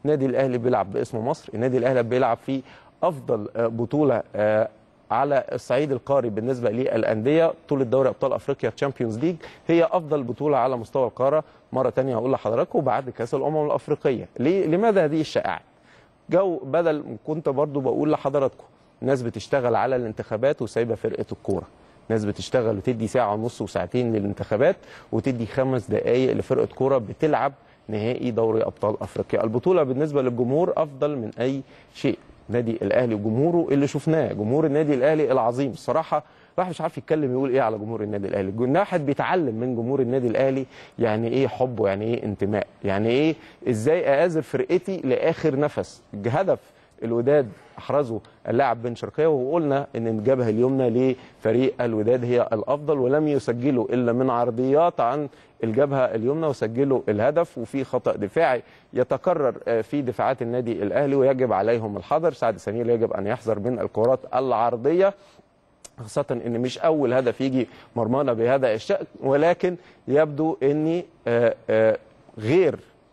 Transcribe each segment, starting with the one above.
النادي الاهلي بيلعب باسم مصر النادي الاهلي بيلعب في افضل آه، بطوله آه، على الصعيد القاري بالنسبه للانديه بطوله دوري ابطال افريقيا تشامبيونز ليج هي افضل بطوله على مستوى القاره مره ثانيه هقول لحضراتكم بعد كاس الامم الافريقيه ليه لماذا هذه الشائعات جو بدل كنت برضو بقول لحضراتكم ناس بتشتغل على الانتخابات وسايبه فرقه الكوره ناس بتشتغل وتدي ساعه ونص وساعتين للانتخابات وتدي خمس دقائق لفرقه كوره بتلعب نهائي دوري ابطال افريقيا البطوله بالنسبه للجمهور افضل من اي شيء نادي الاهلي وجمهوره اللي شفناه جمهور النادي الاهلي العظيم الصراحه الواحد مش عارف يتكلم يقول ايه على جمهور النادي الاهلي الواحد بيتعلم من جمهور النادي الاهلي يعني ايه حب ويعني ايه انتماء يعني ايه ازاي اآزر فرقتي لاخر نفس هدف الوداد احرزه اللاعب بن شرقيه وقلنا ان الجبهه اليمنى لفريق الوداد هي الافضل ولم يسجلوا الا من عرضيات عن الجبهه اليمنى وسجلوا الهدف وفي خطا دفاعي يتكرر آه، في دفاعات النادي الاهلي ويجب عليهم الحذر سعد سمير يجب ان يحذر من الكرات العرضيه خاصة ان مش اول هدف يجي مرمانا بهذا الشأن ولكن يبدو ان آه، آه، غير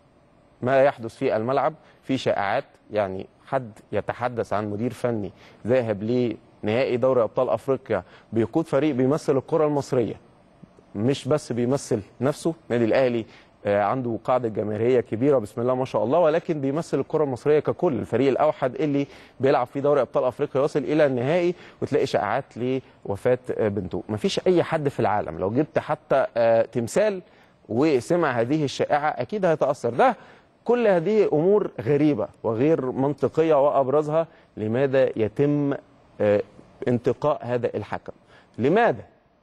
ما يحدث في الملعب في شائعات يعني حد يتحدث عن مدير فني ذاهب لنهائي دوري ابطال افريقيا بيقود فريق بيمثل الكره المصريه مش بس بيمثل نفسه النادي الاهلي آه، عنده قاعده جماهيريه كبيره بسم الله ما شاء الله ولكن بيمثل الكره المصريه ككل الفريق الاوحد اللي بيلعب في دوري ابطال افريقيا يصل الى النهائي وتلاقي شائعات لوفاه آه، بنته مفيش اي حد في العالم لو جبت حتى آه، تمثال وسمع هذه الشائعه اكيد هيتاثر ده كل هذه امور غريبه وغير منطقيه وابرزها لماذا يتم آه، انتقاء هذا الحكم لماذا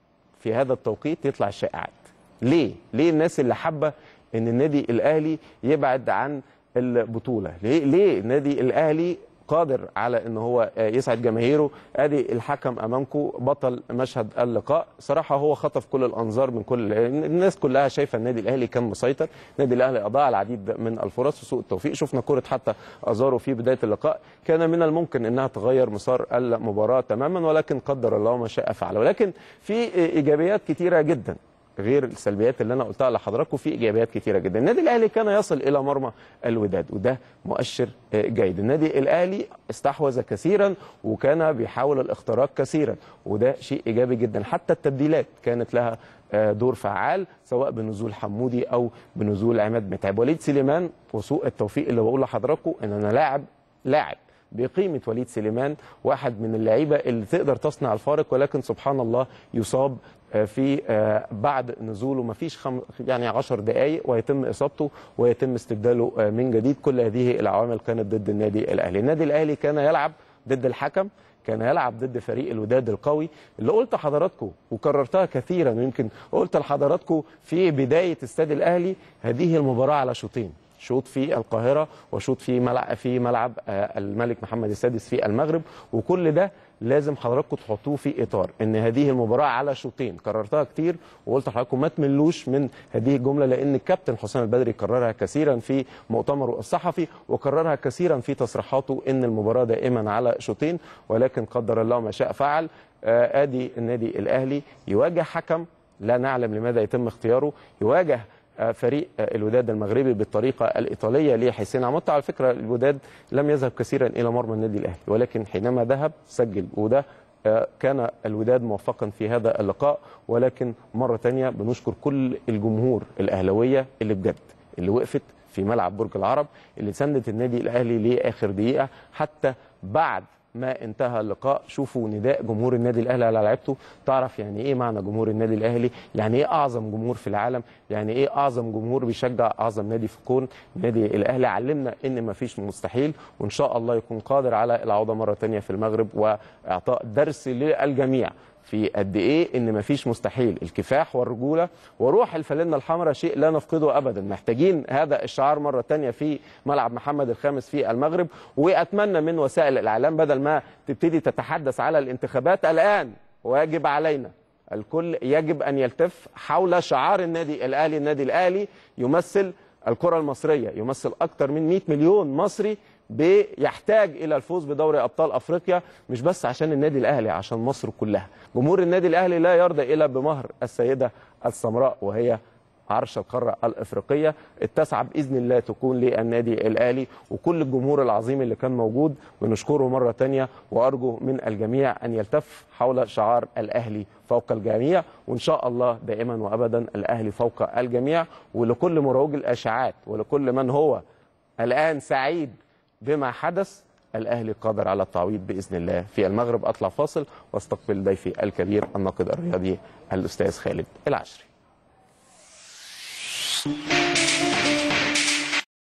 في هذا التوقيت يطلع الشائعات ليه ليه الناس اللي حابه ان النادي الاهلي يبعد عن البطوله ليه ليه النادي الاهلي قادر على ان هو آه، يسعد جماهيره ادي الحكم امامكم بطل مشهد اللقاء صراحه هو خطف كل الانظار من كل الناس كلها شايفه النادي الاهلي كان مسيطر النادي الاهلي اضاع العديد من الفرص وسوء التوفيق شفنا كره حتى ازارو في بدايه اللقاء كان من الممكن انها تغير مسار المباراه تماما ولكن قدر الله ما شاء فعل ولكن في ايجابيات كتيره جدا غير السلبيات اللي انا قلتها لحضراتكم في ايجابيات كتيره جدا النادي الاهلي كان يصل الى مرمى الوداد وده مؤشر آه، جيد النادي الاهلي استحوذ كثيرا وكان بيحاول الاختراق كثيرا وده شيء ايجابي جدا حتى التبديلات كانت لها آه، دور فعال سواء بنزول حمودي او بنزول عماد متعب وليد سليمان وسوء التوفيق اللي بقول لحضراتكم ان انا لاعب لاعب بقيمه وليد سليمان واحد من اللعيبه اللي تقدر تصنع الفارق ولكن سبحان الله يصاب آه، في آه، بعد نزوله ما فيش خم يعني 10 دقائق ويتم اصابته ويتم استبداله آه، من جديد كل هذه العوامل كانت ضد النادي الاهلي النادي الاهلي كان يلعب ضد الحكم كان يلعب ضد فريق الوداد القوي اللي قلت لحضراتكم وكررتها كثيرا ويمكن قلت لحضراتكم في بدايه استاد الاهلي هذه المباراه على شوطين شوط في القاهره وشوط في ملعب في ملعب آه، الملك محمد السادس في المغرب وكل ده لازم حضراتكم تحطوه في اطار ان هذه المباراه على شوطين كررتها كتير وقلت لحضراتكم ما تملوش من هذه الجمله لان الكابتن حسام البدري كررها كثيرا في مؤتمره الصحفي وكررها كثيرا في تصريحاته ان المباراه دائما على شوطين ولكن قدر الله ما شاء فعل آه، ادي النادي الاهلي يواجه حكم لا نعلم لماذا يتم اختياره يواجه آه، فريق آه، الوداد المغربي بالطريقه الايطاليه لحسين عمود على فكره الوداد لم يذهب كثيرا الى مرمى النادي الاهلي ولكن حينما ذهب سجل وده آه، كان الوداد موفقا في هذا اللقاء ولكن مره ثانيه بنشكر كل الجمهور الاهلاويه اللي بجد اللي وقفت في ملعب برج العرب اللي سندت النادي الاهلي لاخر دقيقه حتى بعد ما انتهى اللقاء شوفوا نداء جمهور النادي الاهلي على لعيبته تعرف يعني ايه معنى جمهور النادي الاهلي يعني ايه اعظم جمهور في العالم يعني ايه اعظم جمهور بيشجع اعظم نادي في الكون النادي الاهلي علمنا ان مفيش مستحيل وان شاء الله يكون قادر على العوده مره ثانيه في المغرب واعطاء درس للجميع في قد ايه ان مفيش مستحيل الكفاح والرجوله وروح الفانلة الحمراء شيء لا نفقده ابدا محتاجين هذا الشعار مره تانية في ملعب محمد الخامس في المغرب واتمنى من وسائل الاعلام بدل ما تبتدي تتحدث على الانتخابات الان ويجب علينا الكل يجب ان يلتف حول شعار النادي الاهلي النادي الاهلي يمثل الكره المصريه يمثل اكثر من 100 مليون مصري بيحتاج الى الفوز بدوري ابطال افريقيا مش بس عشان النادي الاهلي عشان مصر كلها جمهور النادي الاهلي لا يرضى الا بمهر السيده السمراء وهي عرش القاره الافريقيه التاسعه باذن الله تكون للنادي الاهلي وكل الجمهور العظيم اللي كان موجود بنشكره مره تانية وارجو من الجميع ان يلتف حول شعار الاهلي فوق الجميع وان شاء الله دائما وابدا الاهلي فوق الجميع ولكل مروج الاشاعات ولكل من هو الان سعيد بما حدث الاهلي قادر على التعويض باذن الله في المغرب اطلع فاصل واستقبل ضيفي الكبير الناقد الرياضي الاستاذ خالد العشري